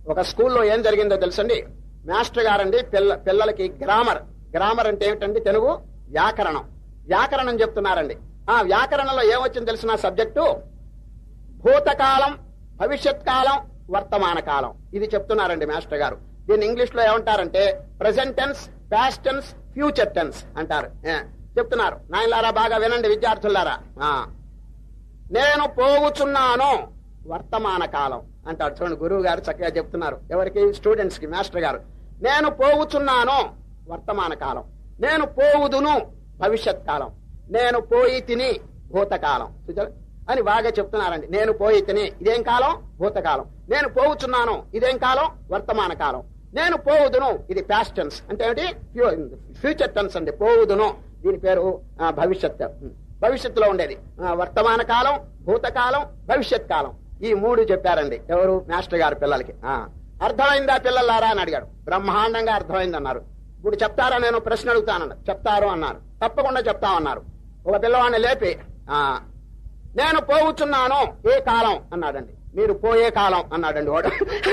ఒక స్కూల్లో ఏం జరిగిందో తెలుసండి మాస్టర్ గారండి పిల్ల పిల్లలకి గ్రామర్ గ్రామర్ అంటే ఏమిటండి తెలుగు వ్యాకరణం వ్యాకరణం చెప్తున్నారండి ఆ వ్యాకరణంలో ఏమొచ్చింది తెలిసిన సబ్జెక్టు భూతకాలం భవిష్యత్ కాలం వర్తమాన కాలం ఇది చెప్తున్నారండి మాస్టర్ గారు దీన్ని ఇంగ్లీష్ లో ఏమంటారంటే present tense past tense future tense అంటారు ఏ, చెప్తున్నారు నాయనలారా బాగా వినండి విద్యార్థులారా ఆ. నేను పోగుచున్నాను వర్తమాన కాలం అంటాడు చూడండి గురువు గారు చక్కగా చెప్తున్నారు ఎవరికి స్టూడెంట్స్ కి మాస్టర్ గారు నేను పోగుచున్నాను వర్తమాన కాలం నేను పోవుదును భవిష్యత్ కాలం నేను పోయి తిని భూతకాలం చూచారా? అని బాగా చెప్తున్నారండి నేను పోయి తిని ఇదేం కాలం భూతకాలం నేను పోవుచున్నాను ఇదేం కాలం వర్తమాన కాలం నేను పోవుదును ఇది పాస్ట్ టెన్స్ అంటే ఏమిటి ఫ్యూచర్ టెన్స్ అండి పోవుదును దీని పేరు ఆ, భవిష్యత్ భవిష్యత్తులో ఉండేది ఆ, వర్తమాన కాలం భూతకాలం భవిష్యత్ కాలం ఈ మూడు చెప్పారండి ఎవరు మాస్టర్ గారు పిల్లలకి ఆ, అర్థమైందా పిల్లలారా అని అడిగాడు బ్రహ్మాండంగా అర్థమైంది అన్నారు ఇప్పుడు చెప్తారా నేను ప్రశ్న అడుగుతానన్నారు చెప్తారు అన్నారు తప్పకుండా చెప్తామన్నారు ఒక పిల్లవాడిని లేపి ఆ నేను పోవుచున్నాను ఏ కాలం అన్నాడండి మీరు పోయే కాలం అన్నాడండి వాడు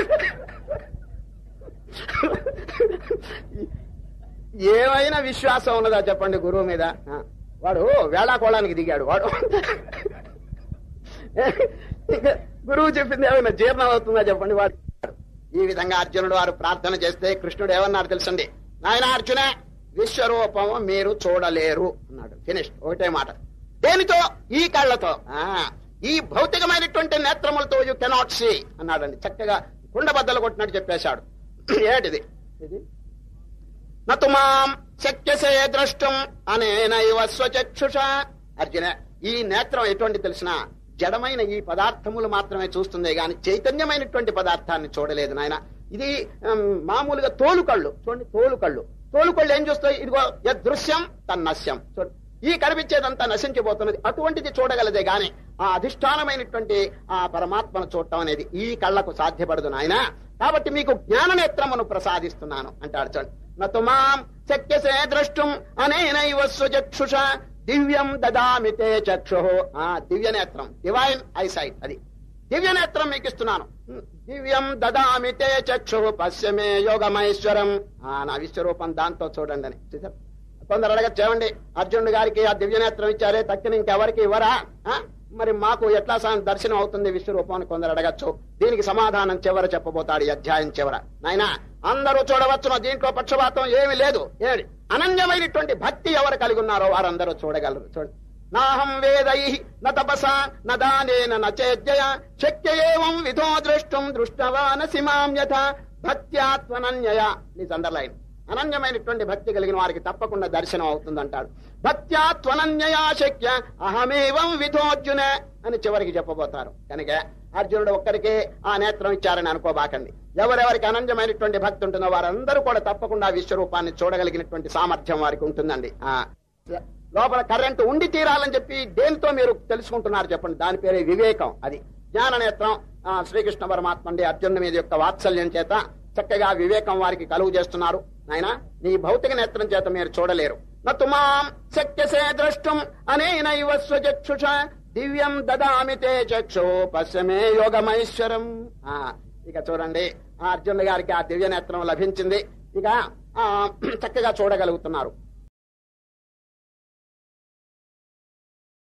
ఏమైనా విశ్వాసం ఉన్నదా చెప్పండి గురువు మీద ఆ, వాడు వేళాకోళానికి దిగాడు వాడు ఇంకా గురువు చెప్పింది ఏమైనా జీర్ణం అవుతుందా చెప్పండి వాడు ఈ విధంగా అర్జునుడు వారు ప్రార్థన చేస్తే కృష్ణుడు ఏమన్నారు తెలుసండి నాయన అర్జున విశ్వరూపము మీరు చూడలేరు అన్నాడు ఫినిష్ ఒకటే మాట దేనితో ఈ కళ్ళతో ఆ ఈ భౌతికమైనటువంటి నేత్రములతో యు కెనాట్ సీ అన్నాడండి చక్కగా కుండబద్దలు కొట్టినట్టు చెప్పేశాడు ఏటిది ఇది నతు మాం శక్యసే ద్రష్టం అనేనైవ స్వచక్షుష అర్జున ఈ నేత్రం ఎటువంటి తెలిసిన జడమైన ఈ పదార్థములు మాత్రమే చూస్తుంది గాని చైతన్యమైనటువంటి పదార్థాన్ని చూడలేదు నాయన ఇది ఉమ్, మామూలుగా తోలు కళ్ళు చూడండి తోలు కళ్ళు తోలు కళ్ళు ఏం చూస్తాయి ఇదిగో యదృశ్యం తన్నశ్యం చూడండి ఈ కనిపించేదంతా నశించిపోతున్నది అటువంటిది చూడగలదే గాని ఆ అధిష్టానమైనటువంటి ఆ పరమాత్మను చూడటం అనేది ఈ కళ్ళకు సాధ్యపడదు నాయన కాబట్టి మీకు జ్ఞాన నేత్రమును ప్రసాదిస్తున్నాను అంటాడు చూడండి నతుమాం శక్యసే ద్రష్టం అనేనైవ స్వచక్షుష దివ్యం దదామి తే చక్షు ఆ దివ్య నేత్రం డివైన్ ఐసైట్ అది దివ్య నేత్రం మీకు ఇస్తున్నాను దివ్యం దదామి తే చక్షు పశ్యమే యోగమైశ్వరం ఆ నా విశ్వరూపం దాంతో చూడండి అని చూసారు కొందరు అడగచ్చు ఏమండి అర్జునుడు గారికి ఆ దివ్య నేత్రం ఇచ్చారే తక్కిన ఇంకెవరికి ఇవ్వరా ఆ? మరి మాకు ఎట్లా సా- దర్శనం అవుతుంది విశ్వరూపం అని కొందరు అడగచ్చు దీనికి సమాధానం చివర చెప్పబోతాడు ఈ అధ్యాయం చివర నాయన అందరూ చూడవచ్చును దీంట్లో పక్షపాతం ఏమీ లేదు ఏమి అనన్యమైనటువంటి భక్తి ఎవరు కలిగి ఉన్నారో వారందరూ చూడగలరు చూడండి నాహం వేదై న తపస న దానేన న చేద్యయ శక్య ఏవం విధో ద్రష్టం దృష్టవాన సిమాం యథ భక్త్యాత్మనన్యయ నీ అండర్లైన్ అనన్యమైనటువంటి భక్తి కలిగిన వారికి తప్పకుండా దర్శనం అవుతుందంటాడు భక్త్యాత్వనన్యయా శక్య అహమేవం విధోర్జున అని చివరికి చెప్పబోతారు కనుక అర్జునుడు ఒక్కరికి ఆ నేత్రం ఇచ్చారని అనుకోబాకండి ఎవరెవరికి అనంజమైనటువంటి భక్తి ఉంటుందో వారందరూ కూడా తప్పకుండా ఆ విశ్వరూపాన్ని చూడగలిగినటువంటి సామర్థ్యం వారికి ఉంటుందండి ఆ లోపల కరెంటు ఉండి తీరాలని చెప్పి దేనితో మీరు తెలుసుకుంటున్నారు చెప్పండి దాని పేరే వివేకం అది జ్ఞాన నేత్రం ఆ, శ్రీకృష్ణ పరమాత్మ అండి అర్జునుడి మీద యొక్క వాత్సల్యం చేత చక్కగా వివేకం వారికి కలుగు చేస్తున్నారు నాయన నీ భౌతిక నేత్రం చేత మీరు చూడలేరు నతుమాం శక్యసే ద్రష్టం అనేనైవ స్వచక్షుష దివ్యం దదామి తే చక్షు పశ్చమే యోగమైశ్వరం ఆ ఇక చూడండి ఆ అర్జునుడి గారికి ఆ దివ్య నేత్రం లభించింది ఇక ఆ చక్కగా చూడగలుగుతున్నారు